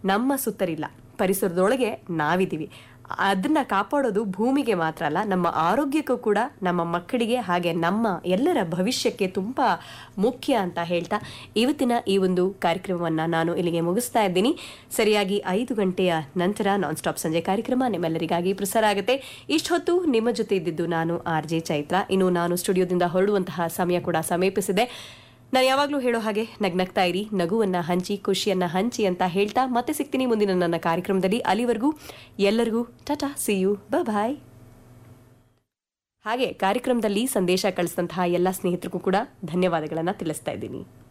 ನಮ್ಮ ಸುತ್ತರಿಲ್ಲ ಪರಿಸರದೊಳಗೆ ನಾವಿದ್ದೀವಿ ಅದನ್ನ ಕಾಪಾಡೋದು ಭೂಮಿಗೆ ಮಾತ್ರ ಅಲ್ಲ ನಮ್ಮ ಆರೋಗ್ಯಕ್ಕೂ ಕೂಡ ನಮ್ಮ ಮಕ್ಕಳಿಗೆ ಹಾಗೆ ನಮ್ಮ ಎಲ್ಲರ ಭವಿಷ್ಯಕ್ಕೆ ತುಂಬಾ ಮುಖ್ಯ ಅಂತ ಹೇಳ್ತಾ ಇವತ್ತಿನ ಈ ಒಂದು ಕಾರ್ಯಕ್ರಮವನ್ನ ನಾನು ಇಲ್ಲಿಗೆ ಮುಗಿಸ್ತಾ ಇದ್ದೀನಿ ಸರಿಯಾಗಿ ಐದು ಗಂಟೆಯ ನಂತರ ನಾನ್ ಸ್ಟಾಪ್ ಸಂಜೆ ಕಾರ್ಯಕ್ರಮ ನಿಮ್ಮೆಲ್ಲರಿಗಾಗಿ ಪ್ರಸಾರ ಆಗುತ್ತೆ ಇಷ್ಟೊತ್ತು ನಿಮ್ಮ ಜೊತೆ ಇದ್ದಿದ್ದು ನಾನು ಆರ್ ಜೆ ಚೈತ್ರ ಇನ್ನು ನಾನು ಸ್ಟುಡಿಯೋದಿಂದ ಹೊರಡುವಂತಹ ಸಮಯ ಕೂಡ ಸಮೀಪಿಸಿದೆ ನಾನು ಯಾವಾಗಲೂ ಹೇಳೋ ಹಾಗೆ ನಗ್ನಗ್ತಾ ಇರಿ ನಗುವನ್ನ ಹಂಚಿ ಖುಷಿಯನ್ನ ಹಂಚಿ ಅಂತ ಹೇಳ್ತಾ ಮತ್ತೆ ಸಿಗ್ತೀನಿ ಮುಂದಿನ ನನ್ನ ಕಾರ್ಯಕ್ರಮದಲ್ಲಿ ಅಲ್ಲಿವರೆಗೂ ಎಲ್ಲರಿಗೂ ಟಾಟಾ ಸಿ ಯು ಬಾಯ್ ಹಾಗೆ ಕಾರ್ಯಕ್ರಮದಲ್ಲಿ ಸಂದೇಶ ಕಳಿಸಿದಂತಹ ಎಲ್ಲ ಸ್ನೇಹಿತರಿಗೂ ಕೂಡ ಧನ್ಯವಾದಗಳನ್ನು ತಿಳಿಸ್ತಾ ಇದ್ದೀನಿ